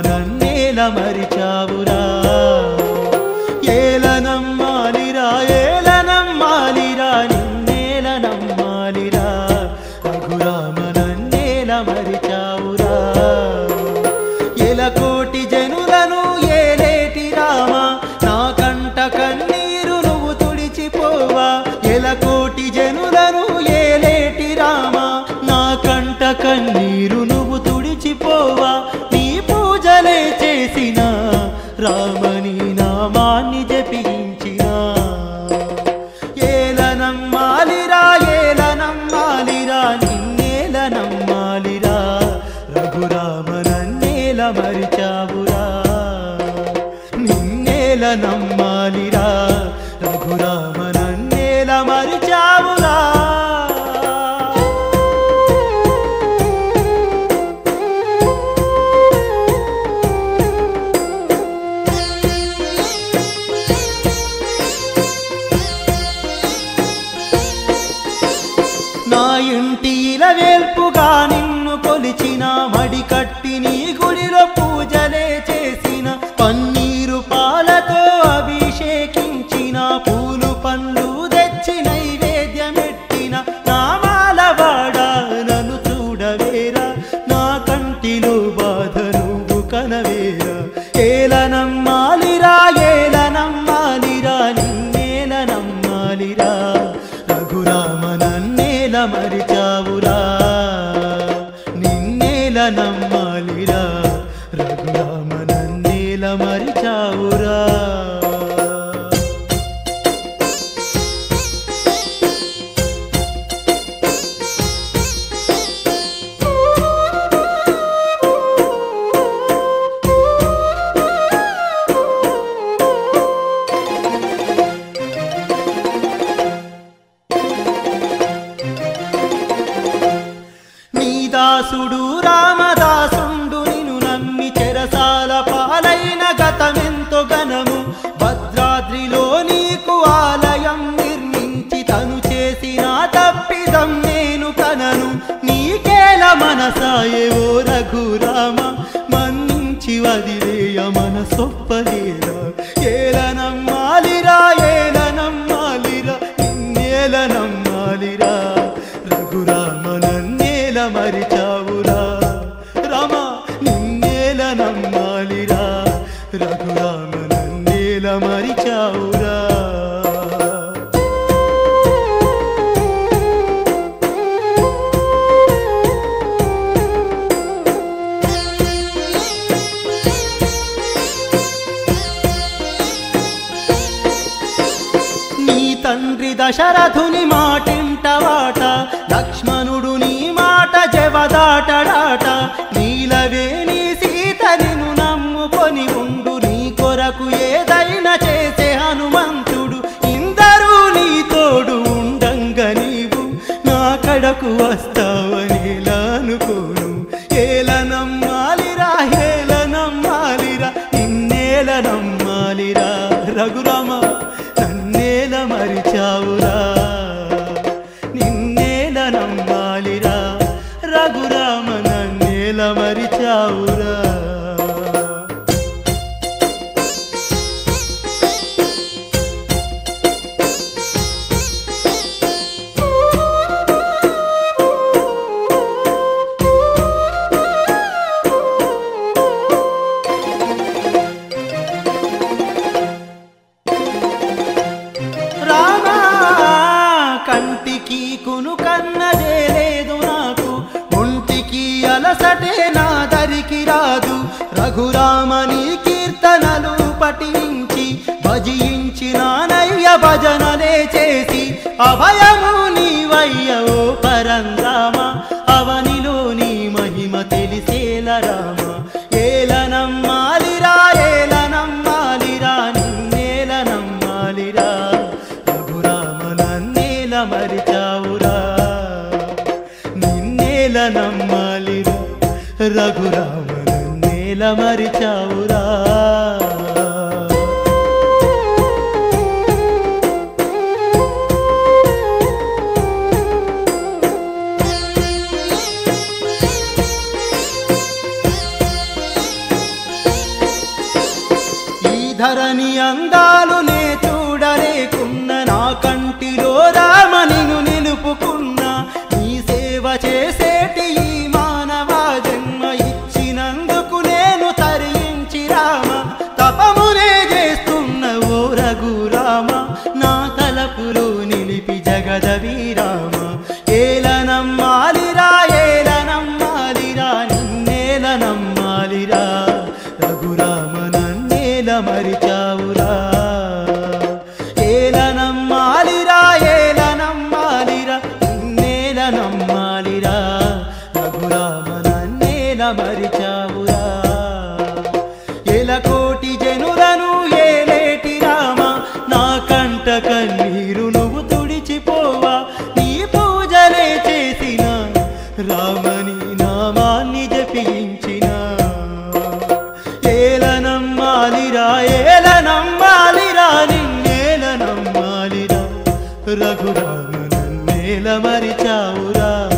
నన్నేల మరిచావురా ఏలనమ్మాలిరా ఏలనమ్మాలిరా నిన్నేల నమ్మాలిరా రఘురామ నన్నేల మరిచావురా ఎలకోటి జనులను ఏలేటి రామ నా కంట కన్నీరు నువ్వు తుడిచిపోవా ఎలకోటి జనులను ఏలేటి రామ నా కంట కన్నీరు నువ్వు తుడిచిపోవా నీ పూజలే చేసిన రామని నామాన్ని జపించిన ఏలనమ్మాలిరా ఏలనమ్మాలిరా నిన్నేల నమ్మాలిరా రఘురామ నన్నేల మరిచావురా నిన్నేల నమ్మాలిరా రఘురామ నన్నేల మరిచావురా నా ఇంటి ఇలవేల్పుగా నిన్ను కొలిచిన మడి కట్టి నీ గుడిలో పూజలే చేసిన పన్నీరు పాలతో అభిషేకించిన పూలు పండ్లు తెచ్చి నైవేద్యమెట్టిన నామాల వాడ నన్ను చూడవేరా నా కంటిలో బాధ నువ్వు కనవేరా ఏలనమ్మాలిరా ఏలనమ్మాలిరా నిన్నేల నమ్మాలిరా రఘురామ నన్నేల మరిచావురా నిన్నేల నమ్మాలిరా రఘురామ నన్నేల మరిచావురా నీ దాసుడు రామదాసుండు నిన్ను నమ్మి చెరసాల పాలైన గతమెంతో గనము భద్రాద్రిలో నీకు ఆలయం నిర్మించి తను చేసిన తప్పిదం నేను కనను నీకేల మనసాయేవో రఘురామ మన్నించి వదిలేయ మనసొప్పలేరా ఏలనమ్మాలిరా ఏలనమ్మాలిరా నిన్నేలనమ్మాలిరా రఘురామ నన్నేల మరిచావురా రామ నిన్నేల నమ్మాలిరా రఘురామ నన్నేల మరిచావురా నీ తండ్రి దశరథుని మాటింట వాట లక్ష్మణుడు నీ మాట జవదాటడాట నీలవేణి సీత నిన్ను నమ్ముకొని ఉండు నీ కొరకు ఏదైనా చేసే హనుమంతుడు ఇందరూ నీ తోడు ఉండంగ నీవు నా కడకు వస్తావని అనుకోను ఏలనమ్మాలిరా ఏలనమ్మాలిరా నిన్నేల నమ్మాలిరా రఘురామ నన్నేల మరిచావురా నిన్నేల నమ్మాలిరా రఘురామ నన్నేల మరిచావురా రామా కంటికి కును కన్నదే లేదు నాకు ఒంటికి అలసటే నా దరికి రాదు రఘురామని కీర్తనలు పఠించి భజించినానయ్య భజనలే చేసి అభయము నీవయ్య ఓ పరంగామ అవనిలో నీ మహిమ తెలిసేల రామ ఏలనమ్మాలిరా ఏలనమ్మాలిరా నిన్నేల నమ్మాలిరా రఘురామ నన్నేల మరిచావురా నిన్నేల నమ్మాలిరా రఘురామ నన్నేల మరిచావురా ధరణి అందాలు నే చూడలేకున్న నా కంటిలో రామనిను నిలుపుకున్నా నీ సేవ చేసేటి ఈ మానవ జన్మ ఇచ్చినందుకు నేను తరించి రామ తపమునే చేస్తున్న ఓ రఘురామ నా తలపులో నిలిపి జగదవి రామ ఏలనమ్మాలిరా ఏలనమ్మాలిరా నిన్నేల నమ్మాలిరా రఘురామ నన్నేల మరిచావురా ఏలనమ్మాలిరా ఏలనమ్మాలిరా నిన్నేల నమ్మాలిరా రఘురామ నన్నేల మరిచావురా ఎలకోటి జనులను ఏలేటి రామ నా కంట కన్నీరు నువ్వు తుడిచిపోవా నీ పూజలే చేసిన రామని నామాన్ని జపించిన ఏలనమ్మాలిరా ఏలనమ్మాలిరా నిన్నేలనమ్మాలిరా రఘురామ నన్నేల మరిచావురా